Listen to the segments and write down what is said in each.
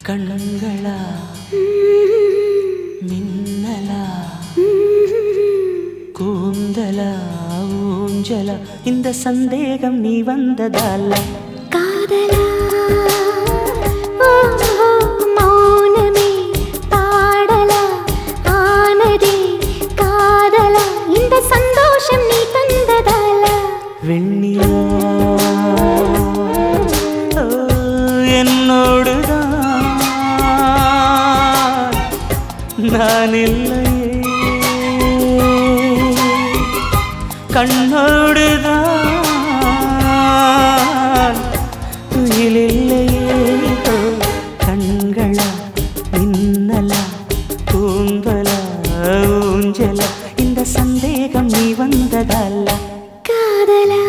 கண்களா மின்னலா கூந்தலா ஊஞ்சலா இந்த சந்தேகம் நீ வந்ததால காதலா ஓ, ஓ, மௌனமே பாடலா ஆனதே காதலா இந்த சந்தோஷம் நீ தந்ததால வெண்ணிலா ஓ, என்னோடுதான் நான் இல்லையே கண்ணோடுதான் துயிலில்லையே ஓ, கண்களா மின்னலா கூந்தலா ஊஞ்சலா இந்த சந்தேகம் நீ வந்ததல்ல காதலா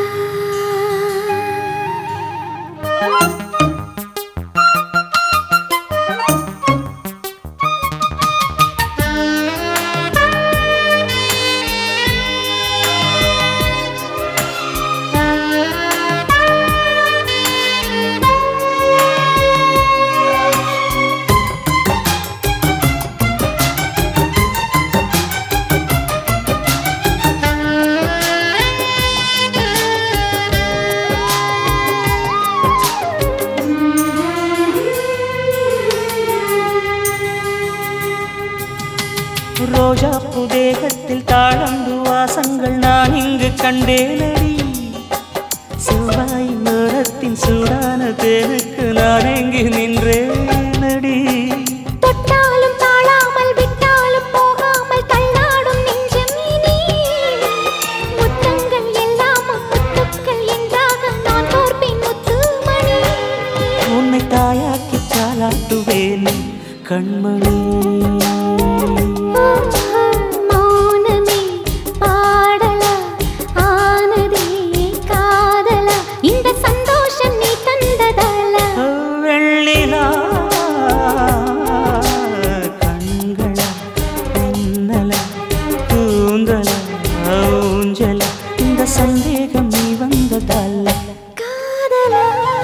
ரோஜா புதேகத்தில் தாழம்பு வாசங்கள் நான் இங்கு கண்டேனடி செவ்வாய் நேரத்தின் சூடான தேனுக்கு நான் எங்கு நின்றேனடி தொட்டாலும் தாழாமல் விட்டாலும் போகாமல் தள்ளாடும் நெஞ்சம் இனி முத்தங்கள் எல்லாம் முத்துக்கள் என்றாக நான் தோற்பின் முத்துமணி உன்னை தாயாக்கி தாளாட்டுவேன் கண்மணி மௌனமே பாடலா ஆனதே காதலா இந்த சந்தோஷம் நீ தந்ததால வெள்ளிலா கண்களா மின்னலா கூந்தலா ஊஞ்சலா இந்த சந்தேகம் நீ வந்ததல்ல காதலா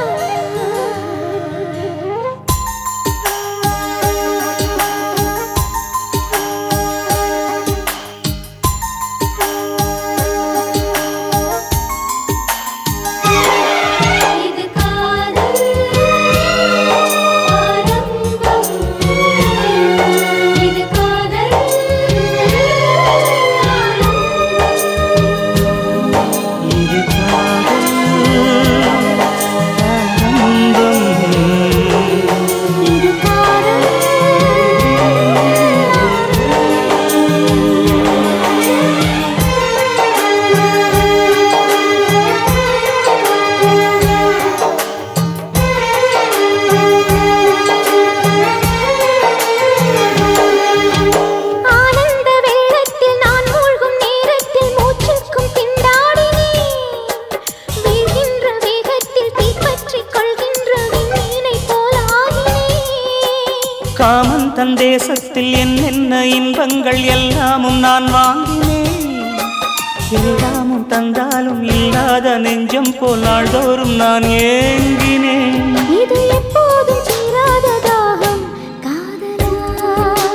இது காதல் ஆரம்பம் இது காதல் இது காதல் ஆரம்பம். இது ஆனந்த வெள்ளத்தில் நான் மூழ்கும் நேரத்தில் மூச்சுக்கும் திண்டாடினேன் வீழ்கின்ற வேகத்தில் தீப்பற்றிக் கொள்கின்ற விண்மீனை போல் ஆகினேன் காமன் தன் தேசத்தில் என்னென்ன இன்பங்கள் எல்லாமும் நான் வாங்கினேன் எல்லாமும் தந்தாலும் இல்லாத நெஞ்சம் போல் நாள்தோறும் நான் ஏங்கினேன் இது எப்போதும் தீராத தாகம் காதலா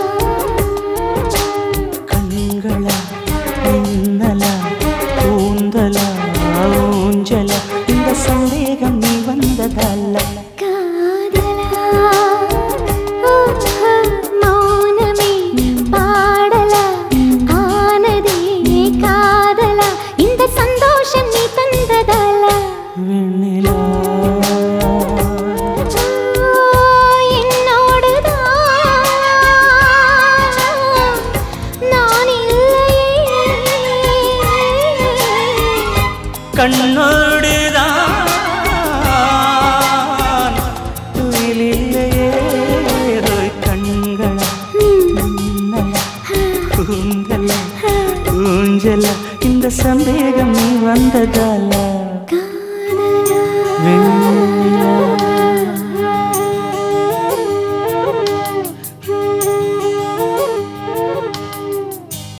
கண்களா மின்னலா கூந்தலா ஊஞ்சலா இந்த சந்தேகம் நீ வந்ததல்ல காதலா ஓ, ஓ, மௌனமே பாடலா ஆனதே காதலா இந்த சந்தோஷம் நீ தந்ததால வெண்ணிலா என்னோடுதான் நான் இல்லையே கண்ணோடுதான் துயிலில்லையே ஓய் கண்களா மின்னலா கூந்தலா ஊஞ்சலா இந்த சந்தேகம் நீ வந்ததால காதலா வெண்ணிலா